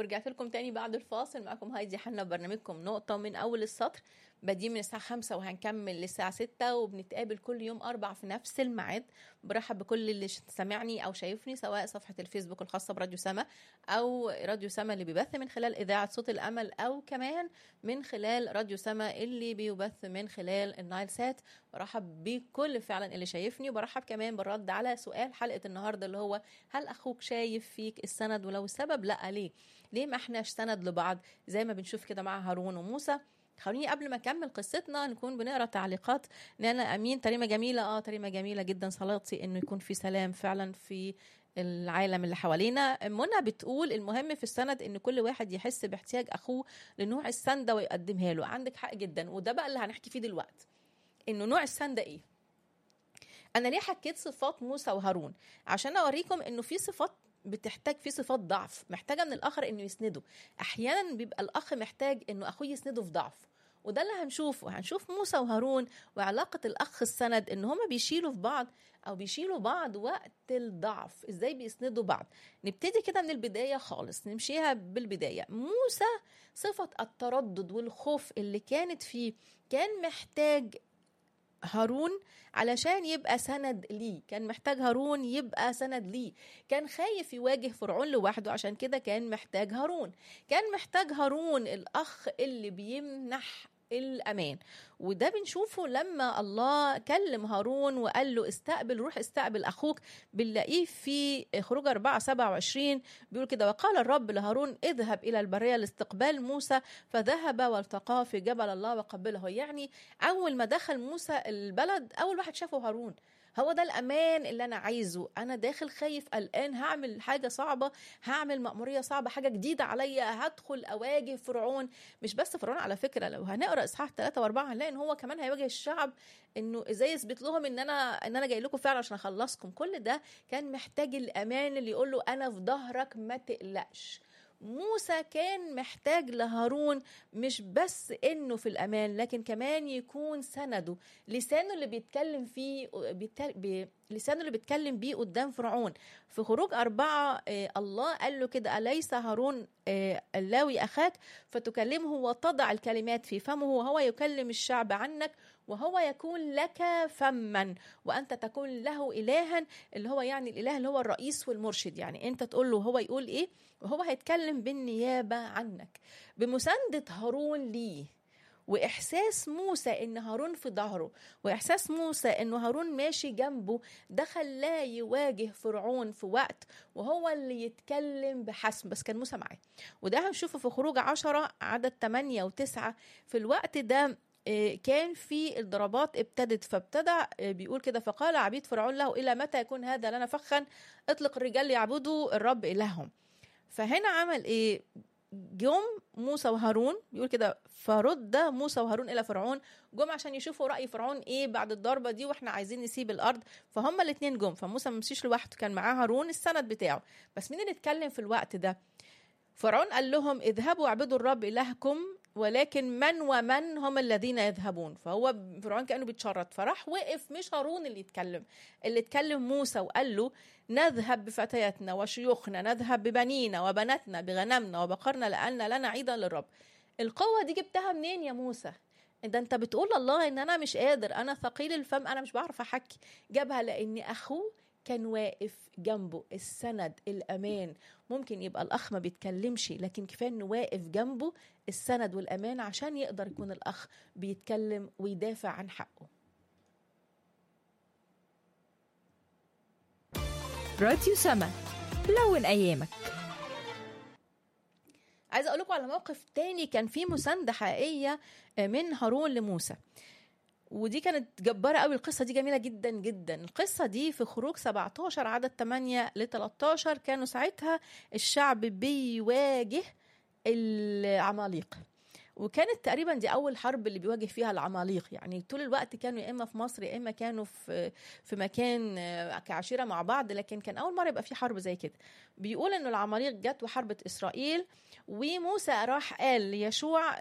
ورجعت لكم تاني بعد الفاصل معكم هايدي حنا برنامجكم نقطة من أول السطر بادئين من الساعة خمسة وهنكمل للساعة ستة وبنتقابل كل يوم أربع في نفس الميعاد برحب بكل اللي سامعني أو شايفني سواء صفحة الفيسبوك الخاصة براديو سما أو راديو سما اللي بيبث من خلال إذاعة صوت الأمل أو كمان من خلال راديو سما اللي بيبث من خلال النايل سات برحب بكل فعلا اللي شايفني وبرحب كمان بالرد على سؤال حلقة النهاردة اللي هو هل أخوك شايف فيك السند ولو السبب لا ليه ليه ما احناش سند لبعض زي ما بنشوف كده مع هارون وموسى خلوني قبل ما اكمل قصتنا نكون بنقرا تعليقات نانا امين تريمه جميله اه تريمه جميله جدا صلاتي انه يكون في سلام فعلا في العالم اللي حوالينا منى بتقول المهم في السند ان كل واحد يحس باحتياج اخوه لنوع السنده ويقدمها له عندك حق جدا وده بقى اللي هنحكي فيه دلوقتي انه نوع السنده ايه انا ليه حكيت صفات موسى وهارون عشان اوريكم انه في صفات بتحتاج في صفات ضعف محتاجه من الاخر انه يسنده احيانا بيبقى الاخ محتاج انه اخوه يسنده في ضعف وده اللي هنشوفه هنشوف موسى وهارون وعلاقة الأخ السند إن هما بيشيلوا في بعض أو بيشيلوا بعض وقت الضعف إزاي بيسندوا بعض نبتدي كده من البداية خالص نمشيها بالبداية موسى صفة التردد والخوف اللي كانت فيه كان محتاج هارون علشان يبقى سند ليه كان محتاج هارون يبقى سند ليه كان خايف يواجه فرعون لوحده عشان كده كان محتاج هارون كان محتاج هارون الأخ اللي بيمنح الأمان وده بنشوفه لما الله كلم هارون وقال له استقبل روح استقبل أخوك بنلاقيه في خروج 4 27 بيقول كده وقال الرب لهارون اذهب إلى البرية لاستقبال موسى فذهب والتقاه في جبل الله وقبله يعني أول ما دخل موسى البلد أول واحد شافه هارون هو ده الامان اللي انا عايزه انا داخل خايف قلقان هعمل حاجه صعبه هعمل مأموريه صعبه حاجه جديده عليا هدخل اواجه فرعون مش بس فرعون على فكره لو هنقرا اصحاح 3 و4 هنلاقي ان هو كمان هيواجه الشعب انه ازاي يثبت لهم ان انا ان انا جاي لكم فعلا عشان اخلصكم كل ده كان محتاج الامان اللي يقول له انا في ظهرك ما تقلقش موسى كان محتاج لهارون مش بس انه في الامان لكن كمان يكون سنده لسانه اللي بيتكلم فيه بيتل... لسانه اللي بيتكلم بيه قدام فرعون في خروج أربعة آه الله قال له كده أليس هارون آه اللاوي أخاك فتكلمه وتضع الكلمات في فمه وهو يكلم الشعب عنك وهو يكون لك فما وأنت تكون له إلها اللي هو يعني الإله اللي هو الرئيس والمرشد يعني أنت تقول له هو يقول إيه وهو هيتكلم بالنيابة عنك بمساندة هارون ليه واحساس موسى ان هارون في ظهره واحساس موسى ان هارون ماشي جنبه ده خلاه يواجه فرعون في وقت وهو اللي يتكلم بحسم بس كان موسى معاه وده هنشوفه في خروج عشرة عدد 8 و9 في الوقت ده كان في الضربات ابتدت فابتدى بيقول كده فقال عبيد فرعون له الى متى يكون هذا لنا فخا اطلق الرجال يعبدوا الرب الههم فهنا عمل ايه جم موسى وهارون بيقول كده فرد موسى وهارون الى فرعون جم عشان يشوفوا راي فرعون ايه بعد الضربه دي واحنا عايزين نسيب الارض فهم الاثنين جم فموسى ما مشيش لوحده كان معاه هارون السند بتاعه بس مين اللي اتكلم في الوقت ده فرعون قال لهم اذهبوا اعبدوا الرب الهكم ولكن من ومن هم الذين يذهبون فهو فرعون كانه بيتشرط فراح وقف مش هارون اللي يتكلم اللي اتكلم موسى وقال له نذهب بفتياتنا وشيوخنا نذهب ببنينا وبناتنا بغنمنا وبقرنا لأن لنا عيدا للرب القوة دي جبتها منين يا موسى ده انت بتقول الله ان انا مش قادر انا ثقيل الفم انا مش بعرف احكي جابها لان اخوه كان واقف جنبه السند الامان ممكن يبقى الاخ ما بيتكلمش لكن كفايه انه واقف جنبه السند والامان عشان يقدر يكون الاخ بيتكلم ويدافع عن حقه راديو سما لون ايامك عايزه اقول لكم على موقف تاني كان فيه مسانده حقيقيه من هارون لموسى ودي كانت جبارة قوي القصة دي جميلة جدا جدا القصة دي في خروج 17 عدد 8 ل 13 كانوا ساعتها الشعب بيواجه العماليق وكانت تقريبا دي اول حرب اللي بيواجه فيها العماليق يعني طول الوقت كانوا يا اما في مصر يا اما كانوا في في مكان كعشيره مع بعض لكن كان اول مره يبقى في حرب زي كده بيقول ان العماليق جت وحربت اسرائيل وموسى راح قال ليشوع